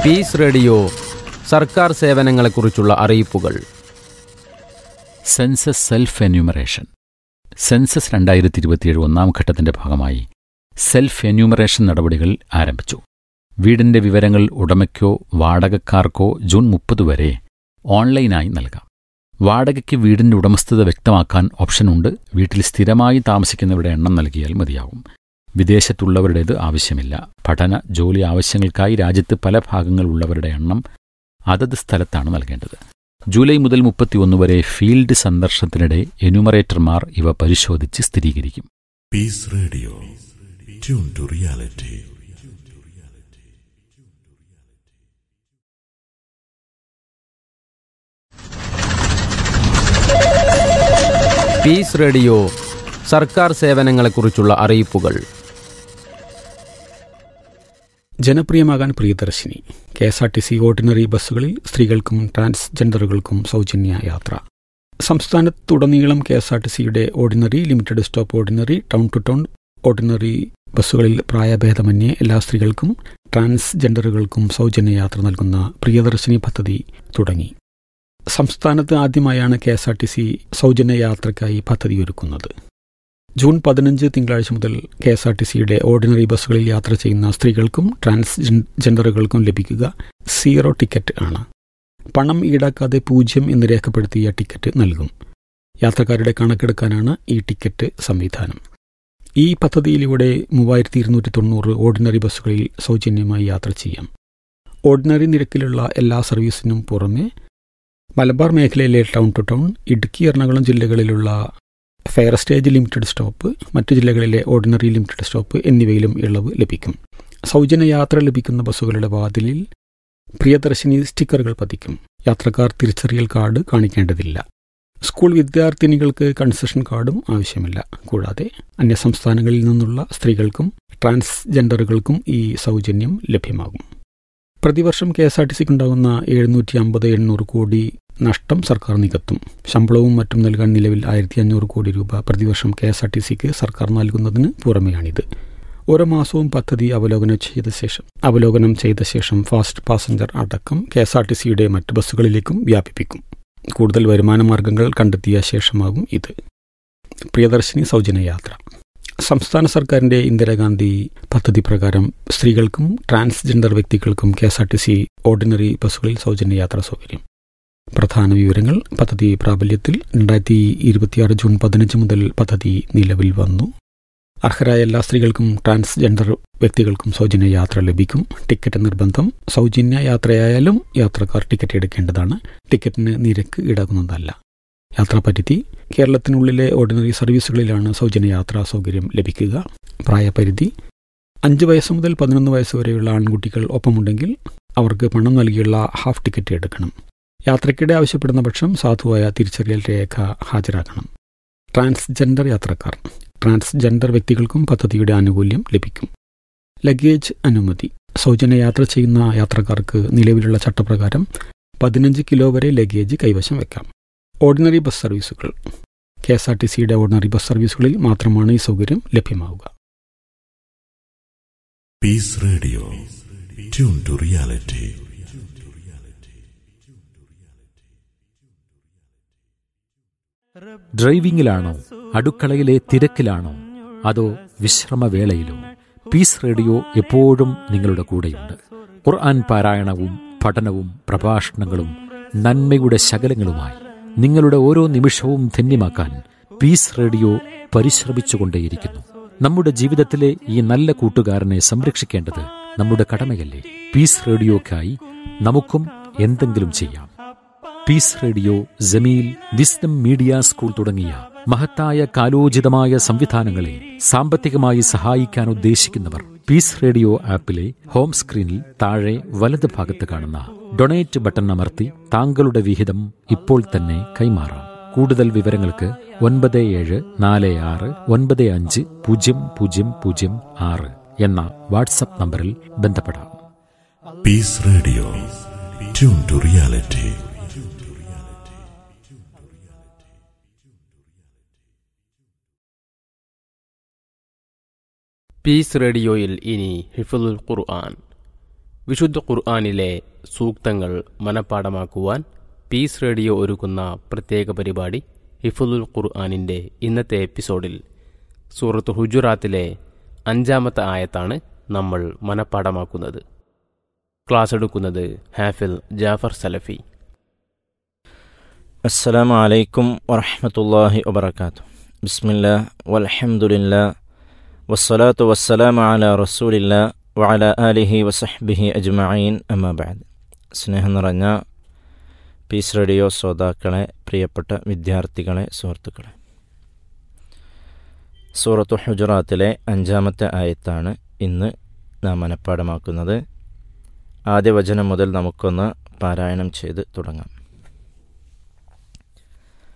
Piece radio സർക്കാർ സേവനങ്ങളെക്കുറിച്ചുള്ള അറിയിപ്പുകൾ സെൻസസ് സെൽഫ് എന്യൂമറേഷൻ സെൻസസ് രണ്ടായിരത്തി ഇരുപത്തിയേഴ് ഒന്നാം ഘട്ടത്തിന്റെ ഭാഗമായി സെൽഫ് എന്യൂമറേഷൻ നടപടികൾ ആരംഭിച്ചു വീടിന്റെ വിവരങ്ങൾ ഉടമയ്ക്കോ വാടകക്കാർക്കോ ജൂൺ മുപ്പത് വരെ ഓൺലൈനായി നൽകാം വാടകയ്ക്ക് വീടിന്റെ ഉടമസ്ഥത വ്യക്തമാക്കാൻ ഓപ്ഷനുണ്ട് വീട്ടിൽ സ്ഥിരമായി താമസിക്കുന്നവരുടെ എണ്ണം നൽകിയാൽ മതിയാകും വിദേശത്തുള്ളവരുടേത് ആവശ്യമില്ല പഠന ജോലി ആവശ്യങ്ങൾക്കായി രാജ്യത്ത് പല ഭാഗങ്ങളുള്ളവരുടെ എണ്ണം അതത് സ്ഥലത്താണ് നൽകേണ്ടത് ജൂലൈ മുതൽ മുപ്പത്തിയൊന്ന് വരെ ഫീൽഡ് സന്ദർശനത്തിനിടെ എന്യൂമറേറ്റർമാർ ഇവ പരിശോധിച്ച് സ്ഥിരീകരിക്കും Peace Radio. Tune to reality. Peace radio സർക്കാർ സേവനങ്ങളെക്കുറിച്ചുള്ള അറിയിപ്പുകൾ ജനപ്രിയമാകാൻ Priyadarshini K S R T C ordinary ബസ്സുകളിൽ സ്ത്രീകൾക്കും ട്രാൻസ്ജെൻഡറുകൾക്കും സൗജന്യ യാത്ര സംസ്ഥാനത്തുടനീളം കെ എസ് ആർ ടി സിയുടെ ordinary limited stop ordinary town to town ordinary ബസ്സുകളിൽ പ്രായഭേദമന്യേ എല്ലാ സ്ത്രീകൾക്കും ട്രാൻസ്ജെൻഡറുകൾക്കും സൗജന്യ യാത്ര നൽകുന്ന പ്രിയദർശിനി പദ്ധതി തുടങ്ങി സംസ്ഥാനത്ത് ആദ്യമായാണ് K S R T C സൗജന്യ യാത്രയ്ക്കായി പദ്ധതി ഒരുക്കുന്നത് ജൂൺ പതിനഞ്ച് തിങ്കളാഴ്ച മുതൽ കെ എസ് ആർ ടി സിയുടെ ഓർഡിനറി ബസ്സുകളിൽ യാത്ര ചെയ്യുന്ന സ്ത്രീകൾക്കും ട്രാൻസ്ജെൻഡറുകൾക്കും ലഭിക്കുക സീറോ ടിക്കറ്റ് ആണ് പണം ഈടാക്കാതെ പൂജ്യം എന്ന് രേഖപ്പെടുത്തിയ ടിക്കറ്റ് നൽകും യാത്രക്കാരുടെ കണക്കെടുക്കാനാണ് ഈ ടിക്കറ്റ് സംവിധാനം ഈ പദ്ധതിയിലൂടെ മൂവായിരത്തി ഇരുന്നൂറ്റി തൊണ്ണൂറ് ഓർഡിനറി ബസ്സുകളിൽ സൗജന്യമായി യാത്ര ചെയ്യാം ഓർഡിനറി നിരക്കിലുള്ള എല്ലാ സർവീസിനും പുറമെ മലബാർ മേഖലയിലെ town to town Idukki Ernakulam ജില്ലകളിലുള്ള ഫെയർ സ്റ്റേജ് ലിമിറ്റഡ് സ്റ്റോപ്പ് മറ്റു ജില്ലകളിലെ ഓർഡിനറി ലിമിറ്റഡ് സ്റ്റോപ്പ് എന്നിവയിലും ഇളവ് ലഭിക്കും സൗജന്യ യാത്ര ലഭിക്കുന്ന ബസ്സുകളുടെ വാതിലിൽ പ്രിയദർശിനി സ്റ്റിക്കറുകൾ പതിക്കും യാത്രക്കാർ തിരിച്ചറിയൽ കാർഡ് കാണിക്കേണ്ടതില്ല സ്കൂൾ വിദ്യാർത്ഥിനികൾക്ക് കൺസെഷൻ കാർഡും ആവശ്യമില്ല കൂടാതെ അന്യസംസ്ഥാനങ്ങളിൽ നിന്നുള്ള സ്ത്രീകൾക്കും ട്രാൻസ്ജെൻഡറുകൾക്കും ഈ സൗജന്യം ലഭ്യമാകും പ്രതിവർഷം കെ എസ് ആർ ടി സിക്കുണ്ടാകുന്ന എഴുന്നൂറ്റി അമ്പത് എണ്ണൂറ് കോടി നഷ്ടം സർക്കാർ നികത്തും ശമ്പളവും മറ്റും നൽകാൻ നിലവിൽ ആയിരത്തി അഞ്ഞൂറ് കോടി രൂപ പ്രതിവർഷം കെ എസ് ആർ ടി സിക്ക് സർക്കാർ നൽകുന്നതിന് പുറമെയാണിത് ഓരോ മാസവും പദ്ധതി അവലോകനം ചെയ്ത ശേഷം അവലോകനം ചെയ്ത ശേഷം ഫാസ്റ്റ് പാസഞ്ചർ അടക്കം കെ എസ് ആർ ടി സിയുടെ മറ്റ് ബസ്സുകളിലേക്കും വ്യാപിപ്പിക്കും കൂടുതൽ വരുമാന മാർഗങ്ങൾ കണ്ടെത്തിയ ശേഷമാകും ഇത് പ്രിയദർശിനി സൗജന്യ യാത്ര സംസ്ഥാന സർക്കാരിന്റെ ഇന്ദിരാഗാന്ധി പദ്ധതി പ്രകാരം സ്ത്രീകൾക്കും ട്രാൻസ്ജെൻഡർ വ്യക്തികൾക്കും K S R T C ordinary ബസ്സുകളിൽ സൗജന്യ യാത്രാ സൗകര്യം പ്രധാന വിവരങ്ങൾ പദ്ധതി പ്രാബല്യത്തിൽ രണ്ടായിരത്തി ഇരുപത്തിയാറ് ജൂൺ പതിനഞ്ച് മുതൽ പദ്ധതി നിലവിൽ വന്നു അർഹരായ എല്ലാ സ്ത്രീകൾക്കും ട്രാൻസ്ജെൻഡർ വ്യക്തികൾക്കും സൗജന്യ യാത്ര ലഭിക്കും ടിക്കറ്റ് നിർബന്ധം സൗജന്യ യാത്രയായാലും യാത്രക്കാർ ടിക്കറ്റ് എടുക്കേണ്ടതാണ് ടിക്കറ്റിന് നിരക്ക് ഈടാക്കുന്നതല്ല യാത്രാപരിധി കേരളത്തിനുള്ളിലെ ഓർഡിനറി സർവീസുകളിലാണ് സൗജന്യ യാത്രാ സൗകര്യം ലഭിക്കുക പ്രായപരിധി അഞ്ച് വയസ്സ് മുതൽ പതിനൊന്ന് വയസ്സ് വരെയുള്ള ആൺകുട്ടികൾ ഒപ്പമുണ്ടെങ്കിൽ അവർക്ക് പണം നൽകിയുള്ള ഹാഫ് ടിക്കറ്റ് എടുക്കണം യാത്രയ്ക്കിടെ ആവശ്യപ്പെടുന്ന പക്ഷം സാധുവായ തിരിച്ചറിയൽ രേഖ ഹാജരാക്കണം ട്രാൻസ്ജെൻഡർ യാത്രക്കാർ ട്രാൻസ്ജെൻഡർ വ്യക്തികൾക്കും പദ്ധതിയുടെ ആനുകൂല്യം ലഭിക്കും ലഗേജ് അനുമതി സൗജന്യ യാത്ര ചെയ്യുന്ന യാത്രക്കാർക്ക് നിലവിലുള്ള ചട്ടപ്രകാരം പതിനഞ്ച് കിലോ വരെ ലഗേജ് കൈവശം വെക്കാം ഓർഡിനറി ബസ് സർവീസുകൾ കെ എസ് ആർ ടി സിയുടെ ഓർഡിനറി ബസ് സർവീസുകളിൽ മാത്രമാണ് ഈ സൗകര്യം ലഭ്യമാവുക Peace Radio. Tune to reality. ഡ്രൈവിംഗിലാണോ അടുക്കളയിലെ തിരക്കിലാണോ അതോ വിശ്രമവേളയിലോ പീസ് റേഡിയോ എപ്പോഴും നിങ്ങളുടെ കൂടെയുണ്ട് ഖുർആൻ പാരായണവും പഠനവും പ്രഭാഷണങ്ങളും നന്മയുടെ ശകലങ്ങളുമായി നിങ്ങളുടെ ഓരോ നിമിഷവും ധന്യമാക്കാൻ പീസ് റേഡിയോ പരിശ്രമിച്ചുകൊണ്ടേയിരിക്കുന്നു നമ്മുടെ ജീവിതത്തിലെ ഈ നല്ല കൂട്ടുകാരനെ സംരക്ഷിക്കേണ്ടത് നമ്മുടെ കടമയല്ലേ പീസ് റേഡിയോക്കായി നമുക്കും എന്തെങ്കിലും ചെയ്യാം peace radio Jameel wisdom media school തുടങ്ങിയ മഹത്തായ കാലോചിതമായ സംവിധാനങ്ങളെ സാമ്പത്തികമായി സഹായിക്കാൻ ഉദ്ദേശിക്കുന്നവർ പീസ് റേഡിയോ ആപ്പിലെ ഹോം സ്ക്രീനിൽ താഴെ വലത് ഭാഗത്ത് കാണുന്ന ഡൊണേറ്റ് ബട്ടൺ അമർത്തി താങ്കളുടെ വിഹിതം ഇപ്പോൾ തന്നെ കൈമാറാം കൂടുതൽ വിവരങ്ങൾക്ക് ഒൻപത് ഏഴ് നാല് ആറ് ഒൻപത് അഞ്ച് പൂജ്യം പൂജ്യം പൂജ്യം ആറ് എന്ന വാട്സപ്പ് നമ്പറിൽ ബന്ധപ്പെടാം Peace Radio. Tune to reality. Peace റേഡിയോയിൽ ഇനി ഹിഫുൽ ഖുർആൻ വിശുദ്ധ ഖുർആാനിലെ സൂക്തങ്ങൾ മനഃപ്പാടമാക്കുവാൻ പീസ് റേഡിയോ ഒരുക്കുന്ന പ്രത്യേക പരിപാടി ഹിഫുലുൽ ഖുർആാനിൻ്റെ ഇന്നത്തെ എപ്പിസോഡിൽ സൂറത്ത് ഹുജുറാത്തിലെ അഞ്ചാമത്തെ ആയത്താണ് നമ്മൾ മനഃപ്പാടമാക്കുന്നത് ക്ലാസ് എടുക്കുന്നത് ഹാഫിൽ ജാഫർ സലഫി السلام عليكم ورحمة الله وبركاته بسم الله والحمد لله والصلاة والسلام على رسول الله وعلى آله وصحبه أجمعين أما بعد സ്നേഹം നിറഞ്ഞ പീസ് റേഡിയോ ശ്രോതാക്കളെ പ്രിയപ്പെട്ട വിദ്യാർത്ഥികളെ സുഹൃത്തുക്കളെ സൂറത്തു ഹുജറാത്തിലെ അഞ്ചാമത്തെ ആയത്താണ് ഇന്ന് നാം മനഃപ്പാടമാക്കുന്നത് ആദ്യ വചനം മുതൽ നമുക്കൊന്ന് പാരായണം ചെയ്ത് തുടങ്ങാം